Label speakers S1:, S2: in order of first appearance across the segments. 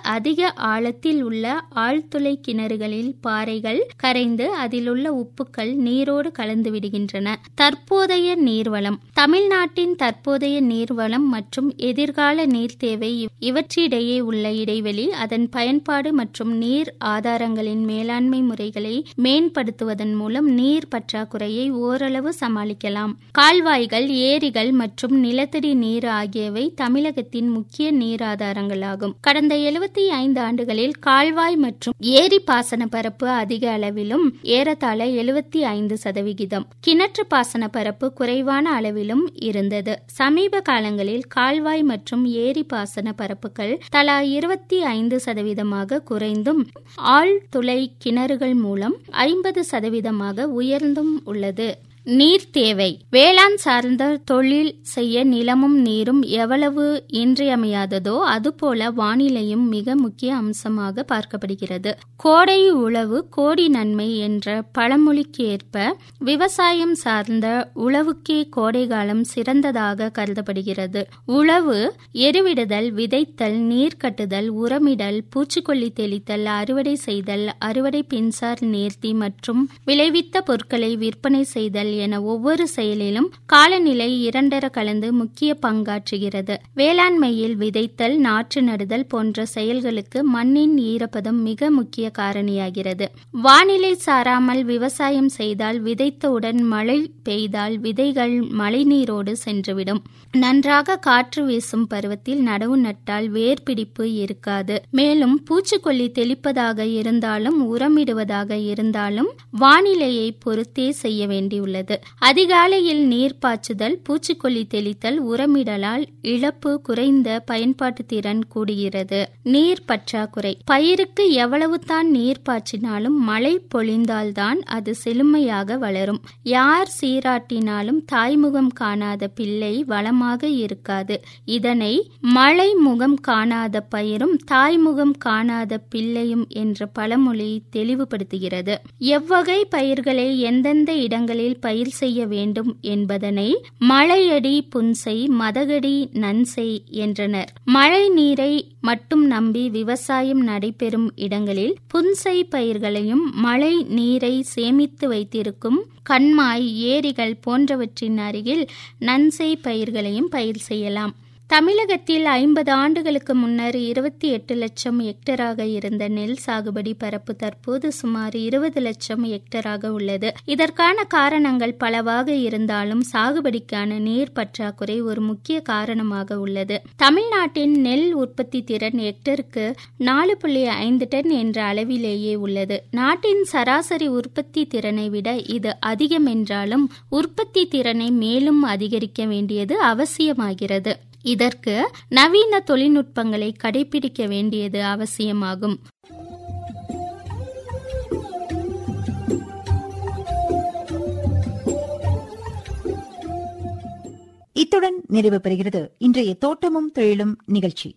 S1: அதிக ஆழத்தில் உள்ள ஆழ்துளை கிணறுகளில் பாறைகள் கரைந்து அதிலுள்ள உப்புக்கள் நீரோடு கலந்து விடுகின்றன தற்போதைய நீர்வளம் தமிழ்நாட்டின் தற்போதைய நீர்வளம் மற்றும் எதிர்கால நீர் தேவை இவற்றிடையே உள்ள இடைவெளி அதன் பயன்பாடு மற்றும் நீர் ஆதாரங்களின் மேலாண்மை முறைகளை மேம்படுத்துவதன் மூலம் நீர் பற்றாக்குறையை ஓரளவு சமாளிக்கலாம் கால்வாய்கள் ஏரிகள் மற்றும் நிலத்தடி நீர் ஆகியவை தமிழகத்தின் முக்கிய நீர் ஆதாரங்களாகும் கடந்த எழுபத்தி ஐந்து ஆண்டுகளில் கால்வாய் மற்றும் ஏரி பாசன பரப்பு அதிக அளவிலும் ஏறத்தாழ எழுபத்தி ஐந்து சதவிகிதம் கிணற்று பாசன பரப்பு குறைவான அளவிலும் இருந்தது சமீப காலங்களில் கால்வாய் மற்றும் ஏரி பாசன பரப்புகள் தலா இருபத்தி ஐந்து சதவீதமாக குறைந்தும் ஆழ்துளை கிணறுகள் மூலம் ஐம்பது சதவீதமாக உயர்ந்தும் உள்ளது நீர் தேவை வேளாண் சார்ந்த தொழில் செய்ய நிலமும் நீரும் எவ்வளவு இன்றியமையாததோ அதுபோல வானிலையும் மிக முக்கிய அம்சமாக பார்க்கப்படுகிறது கோடை உழவு கோடி நன்மை என்ற பழமொழிக்கு ஏற்ப விவசாயம் சார்ந்த உழவுக்கே கோடை காலம் சிறந்ததாக கருதப்படுகிறது உழவு எருவிடுதல் விதைத்தல் நீர் கட்டுதல் உரமிடல் பூச்சிக்கொல்லி தெளித்தல் அறுவடை செய்தல் அறுவடை பின்சார் நேர்த்தி மற்றும் விளைவித்த பொருட்களை விற்பனை செய்தல் என ஒவ்வொரு செயலிலும் காலநிலை இரண்டர கலந்து முக்கிய பங்காற்றுகிறது வேளாண்மையில் விதைத்தல் நாற்று நடுதல் போன்ற செயல்களுக்கு மண்ணின் ஈரப்பதம் மிக முக்கிய காரணியாகிறது வானிலை சாராமல் விவசாயம் செய்தால் விதைத்தவுடன் மழை பெய்தால் விதைகள் மழைநீரோடு சென்றுவிடும் நன்றாக காற்று வீசும் பருவத்தில் நடவு நட்டால் வேர் பிடிப்பு இருக்காது மேலும் பூச்சிக்கொல்லி தெளிப்பதாக இருந்தாலும் உரமிடுவதாக இருந்தாலும் வானிலையை பொறுத்தே செய்ய வேண்டியுள்ளது அதிகாலையில் நீர் பாய்ச்சுதல் பூச்சிக்கொல்லி தெளித்தல் உரமிடலால் இழப்பு குறைந்த பயன்பாட்டு திறன் கூடுகிறது நீர் பற்றாக்குறை பயிருக்கு எவ்வளவு தான் நீர் பாய்ச்சினாலும் மழை பொழிந்தால்தான் அது செழுமையாக வளரும் யார் சீராட்டினாலும் தாய்முகம் காணாத பிள்ளை வளமாக இருக்காது இதனை மழை முகம் காணாத பயிரும் தாய்முகம் காணாத பிள்ளையும் என்ற பழமொழி தெளிவுபடுத்துகிறது எவ்வகை பயிர்களை எந்தெந்த இடங்களில் பயிர் செய்ய வேண்டும் என்பதனை மழையடி புன்சை மதகடி நன்சை என்றனர் மழை நீரை மட்டும் நம்பி விவசாயம் நடைபெறும் இடங்களில் புன்சை பயிர்களையும் மழை நீரை சேமித்து வைத்திருக்கும் கண்மாய் ஏரிகள் போன்றவற்றின் அருகில் நன்சை பயிர்களையும் பயிர் செய்யலாம் தமிழகத்தில் ஐம்பது ஆண்டுகளுக்கு முன்னர் இருபத்தி எட்டு லட்சம் ஹெக்டராக இருந்த நெல் சாகுபடி பரப்பு தற்போது சுமார் இருபது லட்சம் ஹெக்டராக உள்ளது இதற்கான காரணங்கள் பலவாக இருந்தாலும் சாகுபடிக்கான நீர் பற்றாக்குறை ஒரு முக்கிய காரணமாக உள்ளது தமிழ்நாட்டின் நெல் உற்பத்தி திறன் ஹெக்டருக்கு நாலு புள்ளி ஐந்து டன் என்ற அளவிலேயே உள்ளது நாட்டின் சராசரி உற்பத்தி திறனை விட இது அதிகம் என்றாலும் உற்பத்தி திறனை மேலும் அதிகரிக்க வேண்டியது அவசியமாகிறது இதற்கு நவீன தொழில்நுட்பங்களை கடைபிடிக்க வேண்டியது அவசியமாகும்
S2: இத்துடன் நிறைவு பெறுகிறது இன்றைய தோட்டமும் தொழிலும் நிகழ்ச்சி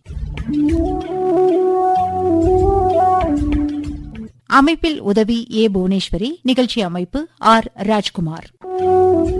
S2: அமைப்பில் உதவி ஏ புவனேஸ்வரி நிகழ்ச்சி அமைப்பு ஆர் ராஜ்குமார்